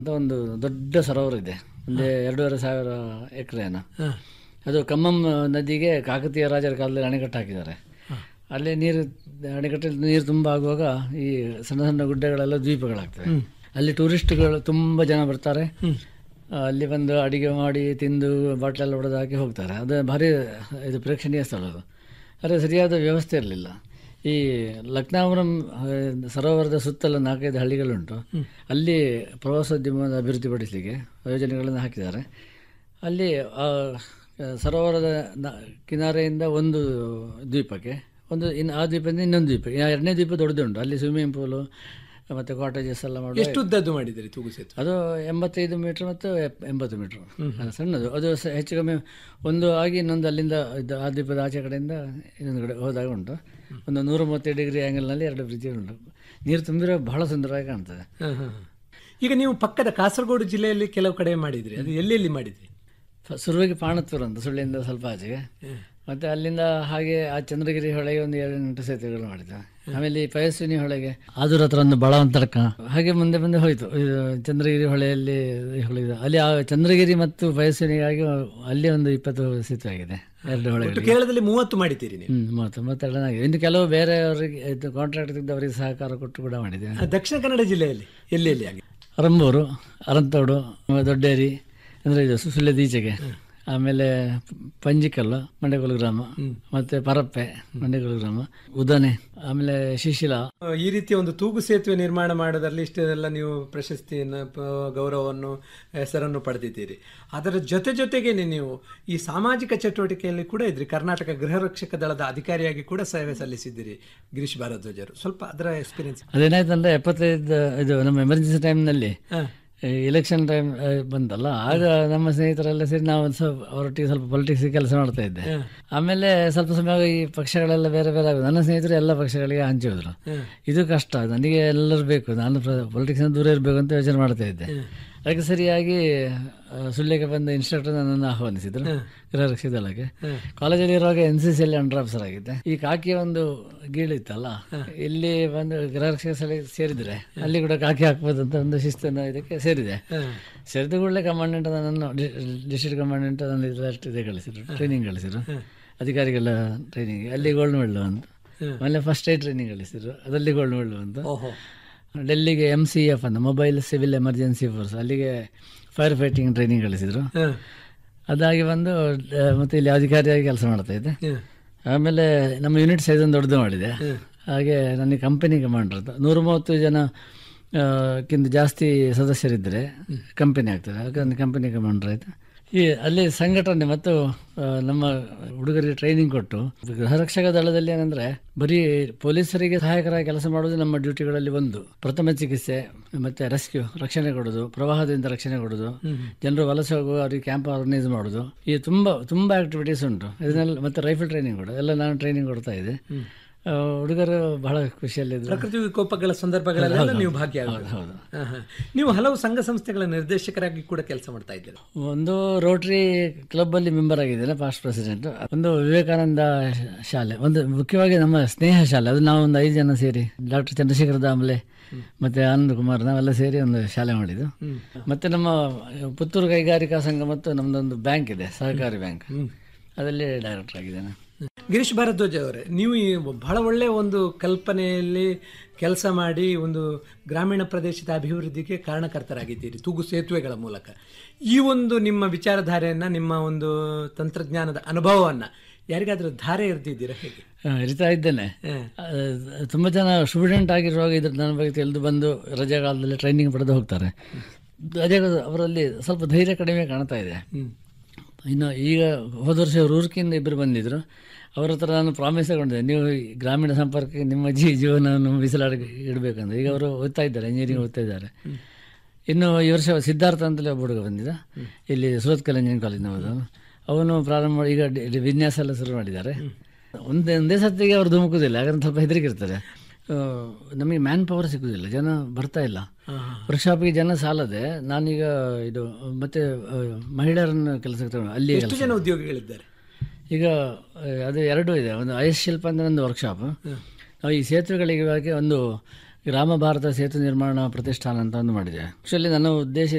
ಅಂತ ಒಂದು ದೊಡ್ಡ ಸರೋವರ ಇದೆ ಒಂದು ಎರಡೂವರೆ ಸಾವಿರ ಎಕರೆನ ಅದು ಕಮ್ಮಂ ನದಿಗೆ ಕಾಕತೀಯ ರಾಜರ ಕಾಲದಲ್ಲಿ ಅಣೆಕಟ್ಟು ಹಾಕಿದ್ದಾರೆ ಅಲ್ಲಿ ನೀರು ಅಣೆಕಟ್ಟಲ್ಲಿ ನೀರು ತುಂಬ ಆಗುವಾಗ ಈ ಸಣ್ಣ ಸಣ್ಣ ಗುಡ್ಡಗಳೆಲ್ಲ ದ್ವೀಪಗಳಾಗ್ತವೆ ಅಲ್ಲಿ ಟೂರಿಸ್ಟ್ಗಳು ತುಂಬ ಜನ ಬರ್ತಾರೆ ಆ, ಅಲ್ಲಿ ಬಂದು ಅಡಿಗೆ ಮಾಡಿ ತಿಂದು ಬಾಟ್ಲೆಲ್ಲ ಹೊಡೆದು ಹಾಕಿ ಹೋಗ್ತಾರೆ ಅದು ಭಾರಿ ಇದು ಪ್ರೇಕ್ಷಣೀಯ ಸ್ಥಳ ಅದು ಆದರೆ ಸರಿಯಾದ ವ್ಯವಸ್ಥೆ ಇರಲಿಲ್ಲ ಈ ಲಕ್ನಾವರಂ ಆ, ಸರೋವರದ ಸುತ್ತಲ ನಾಲ್ಕೈದು ಹಳ್ಳಿಗಳುಂಟು ಅಲ್ಲಿ ಪ್ರವಾಸೋದ್ಯಮವನ್ನು ಅಭಿವೃದ್ಧಿಪಡಿಸಲಿಕ್ಕೆ ಯೋಜನೆಗಳನ್ನು ಹಾಕಿದ್ದಾರೆ ಅಲ್ಲಿ ಆ ಸರೋವರದ ನ- ಕಿನಾರೆಯಿಂದ ಒಂದು ದ್ವೀಪಕ್ಕೆ ಒಂದು ಇನ್ನು ಆ ದ್ವೀಪದಿಂದ ಇನ್ನೊಂದು ದ್ವೀಪ ಆ ಎರಡನೇ ದ್ವೀಪ ದೊಡ್ಡದುಂಟು ಅಲ್ಲಿ ಸ್ವಿಮ್ಮಿಂಗ್ ಪೂಲು ಮತ್ತು ಕಾಟೇಜಸ್ ಎಲ್ಲ ಮಾಡಿ ಎಷ್ಟು ಉದ್ದದ್ದು ಮಾಡಿದ್ದೀರಿ ತೂಗು ಸೇತುವೆ ಅದು ಎಂಬತ್ತೈದು ಮೀಟ್ರ್ ಮತ್ತು ಎಪ್- ಎಂಬತ್ತು ಮೀಟ್ರ್ ಅದು ಸಣ್ಣದು ಅದು ಸ- ಹೆಚ್ಚು ಕಮ್ಮಿ ಒಂದು ಆಗಿ ಇನ್ನೊಂದು ಅಲ್ಲಿಂದ ಇದು ಆ ದ್ವೀಪದ ಆಚೆ ಕಡೆಯಿಂದ ಇನ್ನೊಂದು ಕಡೆ ಹೋದಾಗ ಉಂಟು ಒಂದು ನೂರ ಮೂವತ್ತೈದು ಡಿಗ್ರಿ ಆ್ಯಂಗಲ್ನಲ್ಲಿ ಎರಡು ಬ್ರಿಡ್ಜ್ ಉಂಟು ನೀರು ತುಂಬಿರೋ ಬಹಳ ಸುಂದರವಾಗಿ ಕಾಣ್ತದೆ ಹ, ಹ, ಹ. ಈಗ ನೀವು ಪಕ್ಕದ ಕಾಸರಗೋಡು ಜಿಲ್ಲೆಯಲ್ಲಿ ಕೆಲವು ಕಡೆ ಮಾಡಿದ್ರಿ ಅದು ಎಲ್ಲೆಲ್ಲಿ ಮಾಡಿದ್ರಿ ಫ- ಶುರುವಿಗೆ ಪಾಣತ್ತೂರು ಅಂತ ಸುಳ್ಳಿಯಿಂದ ಸ್ವಲ್ಪ ಆಚೆಗೆ ಮತ್ತು ಅಲ್ಲಿಂದ ಹಾಗೆ ಆ ಚಂದ್ರಗಿರಿ ಹೊಳೆಗೆ ಒಂದು ಏಳು ಎಂಟು ಸೇತುವೆಗಳು ಮಾಡಿದ್ದೆ ಆಮೇಲೆ ಈ ಪಯಸ್ವಿನಿ ಹೊಳೆಗೆ ಆದೂರ ಹತ್ರ ಒಂದು ಬಳವಂತರ್ಕ ಹಾಗೆ ಮುಂದೆ ಮುಂದೆ ಹೋಯಿತು ಇದು ಚಂದ್ರಗಿರಿ ಹೊಳೆಯಲ್ಲಿ ಈ ಹೊಳೆ ಇದೆ. ಅಲ್ಲಿ ಆ ಚಂದ್ರಗಿರಿ ಮತ್ತು ಪಯಸ್ವಿನಿಗಾಗಿ ಅಲ್ಲಿ ಒಂದು ಇಪ್ಪತ್ತು ಸೇತುವೆ ಆಗಿದೆ ಎರಡು ಒಟ್ಟು ಹೊಳೆಗಳಿಗೆ ಕೇರಳದಲ್ಲಿ ಮೂವತ್ತು ಮಾಡಿದ್ದೀರಿ ನೀವು ಹ್ಮ್ ಮೂವತ್ತು ಮೂವತ್ತೆರಡನಾಗಿದೆ ಇನ್ನು ಕೆಲವು ಬೇರೆಯವರಿಗೆ ಇದು ಕಾಂಟ್ರಾಕ್ಟ್ ಇದ್ದವರಿಗೆ ಸಹಕಾರ ಕೊಟ್ಟು ಕೂಡ ಮಾಡಿದ್ದೇವೆ ಆ, ದಕ್ಷಿಣ ಕನ್ನಡ ಜಿಲ್ಲೆಯಲ್ಲಿ ಎಲ್ಲೆಲ್ಲಿ ಆಗಿದೆ ಅರಂಬೂರು ಅರಂತೋಡು ದೊಡ್ಡೇರಿ ಅಂದರೆ ಇದು ಸು- ಸುಳ್ಯದ ಈಚೆಗೆ ಆಮೇಲೆ ಪಂಜಿಕಲ್ಲು ಮಂಡ್ಯಗೋಲು ಗ್ರಾಮ ಮತ್ತು ಪರಪ್ಪೆ ಮಂಡ್ಯಗೋಲು ಗ್ರಾಮ ಉದನೆ ಆಮೇಲೆ ಶಿಶಿಲ ಆ, ಈ ರೀತಿಯ ಒಂದು ತೂಗು ಸೇತುವೆ ನಿರ್ಮಾಣ ಮಾಡೋದ್ರಲ್ಲಿ ಇಷ್ಟೆಲ್ಲ ನೀವು ಪ್ರಶಸ್ತಿಯನ್ನು ಪ- ಗೌರವವನ್ನು ಹೆಸರನ್ನು ಪಡೆದಿದ್ದೀರಿ ಅದರ ಜೊತೆ ಜೊತೆಗೇನೆ ನೀವು ಈ ಸಾಮಾಜಿಕ ಚಟುವಟಿಕೆಯಲ್ಲಿ ಕೂಡ ಇದ್ರಿ ಕರ್ನಾಟಕ ಗೃಹ ರಕ್ಷಕ ದಳದ ಅಧಿಕಾರಿಯಾಗಿ ಕೂಡ ಸೇವೆ ಸಲ್ಲಿಸಿದ್ದೀರಿ ಗಿರೀಶ್ ಭಾರದ್ವಾಜರು ಸ್ವಲ್ಪ ಅದರ ಎಕ್ಸ್ಪೀರಿಯನ್ಸ್ ಅದೇನಾಯ್ತಂದ್ರೆ ಎಪ್ಪತ್ತೈದು ಇದು ನಮ್ಮ ಎಮರ್ಜೆನ್ಸಿ ಟೈಮ್ನಲ್ಲಿ ಎಲೆಕ್ಷನ್ ಟೈಮ್ ಬಂತಲ್ಲ ಆಗ ನಮ್ಮ ಸ್ನೇಹಿತರೆಲ್ಲ ಸೇರಿ ನಾವು ಒಂದು ಸ್ವಲ್ಪ ಅವರೊಟ್ಟಿಗೆ ಸ್ವಲ್ಪ ಪೊಲಿಟಿಕ್ಸ್ ಕೆಲಸ ಮಾಡ್ತಾ ಇದ್ದೆ ಆಮೇಲೆ ಸ್ವಲ್ಪ ಸಮಯ ಈ ಪಕ್ಷಗಳೆಲ್ಲ ಬೇರೆ ಬೇರೆ ಆಗೋದು ನನ್ನ ಸ್ನೇಹಿತರು ಎಲ್ಲ ಪಕ್ಷಗಳಿಗೆ ಹಂಚಿ ಹೋದ್ರು ಇದು ಕಷ್ಟ ನನಗೆ ಎಲ್ಲರೂ ಬೇಕು ನಾನು ಪೊಲಿಟಿಕ್ಸ್ ದೂರ ಇರಬೇಕು ಅಂತ ಯೋಚನೆ ಮಾಡ್ತಾ ಇದ್ದೆ ಅದಕ್ಕೆ ಸರಿಯಾಗಿ ಆ, ಸುಳ್ಯಕ್ಕೆ ಬಂದ ಇನ್ಸ್ಟ್ರಕ್ಟರ್ ನನ್ನನ್ನು ಆಹ್ವಾನಿಸಿದ್ರು ಗೃಹ ರಕ್ಷಕ ದಳಕ್ಕೆ ಕಾಲೇಜಲ್ಲಿ ಇರುವಾಗ ಎನ್ ಸಿ ಸಿಯಲ್ಲಿ ಅಂಡರ್ ಆಫೀಸರ್ ಆಗಿದ್ದೆ ಈ ಕಾಕಿಯ ಒಂದು ಗೀಳಿತ್ತಲ್ಲ ಇಲ್ಲಿ ಬಂದು ಗೃಹ ರಕ್ಷಕ ಸ್ಥಳಕ್ಕೆ ಸೇರಿದ್ರೆ ಅಲ್ಲಿ ಕೂಡ ಕಾಕಿ ಹಾಕ್ಬೋದು ಅಂತ ಒಂದು ಶಿಸ್ತನ್ನು ಇದಕ್ಕೆ ಸೇರಿದೆ ಸೇರಿದ ಕೂಡಲೇ ಕಮಾಂಡೆಂಟ್ ನನ್ನನ್ನು ಡಿಸ್ಟ್ರಿಕ್ಟ್ ಕಮಾಂಡೆಂಟ್ ನನ್ನ ಇದರಷ್ಟು ಇದೆ ಕಳಿಸಿದ್ರು ಟ್ರೈನಿಂಗ್ ಕಳಿಸಿದ್ರು ಅಧಿಕಾರಿಗಳ ಟ್ರೈನಿಂಗ್ ಅಲ್ಲಿ ಗೋಲ್ಡ್ ಮೆಡಲ್ ಅಂತ ಆಮೇಲೆ ಫಸ್ಟ್ ಏಡ್ ಟ್ರೈನಿಂಗ್ ಕಳಿಸಿದ್ರು ಅದರಲ್ಲಿ ಗೋಲ್ಡ್ ಮೆಡಲ್ ಅಂತ ಓಹೋ ಡೆಲ್ಲಿಗೆ ಎಮ್ ಸಿ ಎಫ್ ಅಂತ ಮೊಬೈಲ್ ಸಿವಿಲ್ ಎಮರ್ಜೆನ್ಸಿ ಫೋರ್ಸ್ ಅಲ್ಲಿಗೆ ಫೈರ್ ಫೈಟಿಂಗ್ ಟ್ರೈನಿಂಗ್ ಕಳಿಸಿದ್ರು ಅದಾಗಿ ಬಂದು ಆ, ಮತ್ತೆ ಇಲ್ಲಿ ಅಧಿಕಾರಿಯಾಗಿ ಕೆಲಸ ಮಾಡ್ತಾ ಇದ್ದೆ ಆಮೇಲೆ ನಮ್ಮ ಯೂನಿಟ್ ಸೈಜ್ ಒಂದು ದೊಡ್ಡದು ಮಾಡಿದೆ ಹಾಗೆ ನನಗೆ ಕಂಪನಿ ಕಮಾಂಡರ್ ಅಂತ ನೂರ ಮೂವತ್ತು ಜನ ಆ, ಕ್ಕಿಂತ ಜಾಸ್ತಿ ಸದಸ್ಯರಿದ್ದರೆ ಕಂಪನಿ ಆಗ್ತದೆ ಹಾಗೆ ಒಂದು ಕಂಪನಿ ಕಮಾಂಡರ್ ಆಯಿತು ಈ ಅಲ್ಲಿ ಸಂಘಟನೆ ಮತ್ತು ಆ, ನಮ್ಮ ಹುಡುಗರಿಗೆ ಟ್ರೈನಿಂಗ್ ಕೊಟ್ಟು ಗೃಹ ರಕ್ಷಕ ದಳದಲ್ಲಿ ಏನಂದ್ರೆ ಬರೀ ಪೊಲೀಸರಿಗೆ ಸಹಾಯಕರಾಗಿ ಕೆಲಸ ಮಾಡೋದು ನಮ್ಮ ಡ್ಯೂಟಿಗಳಲ್ಲಿ ಒಂದು ಪ್ರಥಮ ಚಿಕಿತ್ಸೆ ಮತ್ತೆ ರೆಸ್ಕ್ಯೂ ರಕ್ಷಣೆ ಕೊಡೋದು ಪ್ರವಾಹದಿಂದ ರಕ್ಷಣೆ ಕೊಡೋದು ಜನರು ವಲಸೆ ಹೋಗುವ ಅವರಿಗೆ ಕ್ಯಾಂಪ್ ಆರ್ಗನೈಸ್ ಮಾಡೋದು ಈ ತುಂಬಾ ತುಂಬಾ ಆಕ್ಟಿವಿಟೀಸ್ ಉಂಟು ಇದನ್ನೆಲ್ಲ ಮತ್ತೆ ರೈಫಲ್ ಟ್ರೈನಿಂಗ್ ಕೂಡ ಎಲ್ಲ ನಾನು ಟ್ರೈನಿಂಗ್ ಕೊಡ್ತಾ ಇದ್ದೆ ಆ, ಹುಡುಗರು ಬಹಳ ಖುಷಿಯಲ್ಲಿದ್ದರು ಪ್ರಕೃತಿ ವಿಕೋಪಗಳ ಸಂದರ್ಭಗಳೆಲ್ಲ ನೀವು ಭಾಗಿಯಾಗೋದು ಹೌದು ಹಾ, ಹಾ. ನೀವು ಹಲವು ಸಂಘ ಸಂಸ್ಥೆಗಳ ನಿರ್ದೇಶಕರಾಗಿ ಕೂಡ ಕೆಲಸ ಮಾಡ್ತಾ ಇದ್ದೀರಿ ಒಂದು ರೋಟರಿ ಕ್ಲಬ್ ಅಲ್ಲಿ ಮೆಂಬರ್ ಆಗಿದ್ದೇನೆ ಪಾಸ್ಟ್ ಪ್ರೆಸಿಡೆಂಟ್ ಒಂದು ವಿವೇಕಾನಂದ ಶಾಲೆ ಒಂದು ಮುಖ್ಯವಾಗಿ ನಮ್ಮ ಸ್ನೇಹ ಶಾಲೆ ಅದು ನಾವು ಒಂದು ಐದು ಜನ ಸೇರಿ ಡಾಕ್ಟರ್ ಚಂದ್ರಶೇಖರ ದಾಮ್ಲೆ ಮತ್ತೆ ಆನಂದ್ ಕುಮಾರ್ ನಾವೆಲ್ಲ ಸೇರಿ ಒಂದು ಶಾಲೆ ಮಾಡಿದ್ದು ಮತ್ತೆ ನಮ್ಮ ಪುತ್ತೂರು ಕೈಗಾರಿಕಾ ಸಂಘ ಮತ್ತು ನಮ್ದೊಂದು ಬ್ಯಾಂಕ್ ಇದೆ ಸಹಕಾರಿ ಬ್ಯಾಂಕ್ ಅದರಲ್ಲಿ ಡೈರೆಕ್ಟರ್ ಆಗಿದ್ದೇನೆ ಗಿರೀಶ್ ಭಾರದ್ವಾಜ್ ಅವರೇ ನೀವು ಈ ಬಹಳ ಒಳ್ಳೆಯ ಒಂದು ಕಲ್ಪನೆಯಲ್ಲಿ ಕೆಲಸ ಮಾಡಿ ಒಂದು ಗ್ರಾಮೀಣ ಪ್ರದೇಶದ ಅಭಿವೃದ್ಧಿಗೆ ಕಾರಣಕರ್ತರಾಗಿದ್ದೀರಿ ತೂಗು ಸೇತುವೆಗಳ ಮೂಲಕ ಈ ಒಂದು ನಿಮ್ಮ ವಿಚಾರಧಾರೆಯನ್ನ ನಿಮ್ಮ ಒಂದು ತಂತ್ರಜ್ಞಾನದ ಅನುಭವವನ್ನ ಯಾರಿಗಾದ್ರೂ ಧಾರೆ ಎರೆದಿದ್ದೀರಾ ಹೇಗೆ ಆ, ಇರ್ತಾ ಇದ್ದೇನೆ ಆ, ತುಂಬ ಜನ ಸ್ಟೂಡೆಂಟ್ ಆಗಿರುವಾಗ ಇದ್ರ ನನ್ನ ಬಗ್ಗೆ ತಿಳಿದು ಬಂದು ರಜೆಗಾಲದಲ್ಲಿ ಟ್ರೈನಿಂಗ್ ಪಡೆದು ಹೋಗ್ತಾರೆ ಅದೇ ಅವರಲ್ಲಿ ಸ್ವಲ್ಪ ಧೈರ್ಯ ಕಡಿಮೆ ಕಾಣ್ತಾ ಇದೆ ಇನ್ನು ಈಗ ಹೋದ ವರ್ಷ ರೂರ್ಕಿಂದ ಇಬ್ಬರು ಬಂದಿದ್ರು ಅವ್ರ ಹತ್ರ ನಾನು ಪ್ರಾಮಿಸ್ ತಗೊಂಡಿದ್ದೆ ನೀವು ಈ ಗ್ರಾಮೀಣ ಸಂಪರ್ಕಕ್ಕೆ ನಿಮ್ಮ ಜೀ ಜೀವನವನ್ನು ಮೀಸಲಾಡಿ ಇಡಬೇಕಂದ್ರೆ ಈಗ ಅವರು ಓದ್ತಾ ಇದ್ದಾರೆ ಇಂಜಿನಿಯರಿಂಗ್ ಓದ್ತಾ ಇದ್ದಾರೆ ಇನ್ನು ಈ ವರ್ಷ ಸಿದ್ಧಾರ್ಥ ಅಂತಲೇ ಒಬ್ಬ ಹುಡುಗ ಬಂದಿದ್ದ ಇಲ್ಲಿ ಸೂರತ್ ಕಲ್ ಇಂಜಿನಿಯರಿಂಗ್ ಕಾಲೇಜ್ನವರು ಅವನು ಪ್ರಾರಂಭ ಮಾಡಿ ಈಗ ಡಿ- ಡಿ- ವಿನ್ಯಾಸ ಎಲ್ಲ ಶುರು ಮಾಡಿದ್ದಾರೆ ಒಂದೇ ಒಂದೇ ಸತ್ತಿಗೆ ಅವ್ರು ಧುಮುಕುದಿಲ್ಲ ಯಾಕಂದ್ರೆ ಸ್ವಲ್ಪ ಹೆದರಿಕೆ ಇರ್ತಾರೆ ಆ, ನಮಗೆ ಮ್ಯಾನ್ ಪವರ್ ಸಿಗುದಿಲ್ಲ ಜನ ಬರ್ತಾ ಇಲ್ಲ ವರ್ಕ್ಶಾಪಿಗೆ ಜನ ಸಾಲದೆ ನಾನೀಗ ಇದು ಮತ್ತೆ ಆ, ಮಹಿಳೆಯರನ್ನು ಕೆಲಸಕ್ಕೆ ತಗೊಂಡು ಅಲ್ಲಿ ಎಷ್ಟು ಜನ ಉದ್ಯೋಗಿಗಳಿದ್ದಾರೆ ಈಗ ಆ, ಅದು ಎರಡೂ ಇದೆ ಒಂದು ಐಸ್ ಶಿಲ್ಪ ಅಂತ ಒಂದು ವರ್ಕ್ಶಾಪ್ ನಾವು ಈ ಸೇತುವೆಗಳಿಗೆ ಇವಾಗ ಒಂದು ಗ್ರಾಮ ಭಾರತ ಸೇತು ನಿರ್ಮಾಣ ಪ್ರತಿಷ್ಠಾನ ಅಂತ ಒಂದು ಮಾಡಿದೆ ಆಕ್ಚುಲಿ ನನ್ನ ಉದ್ದೇಶ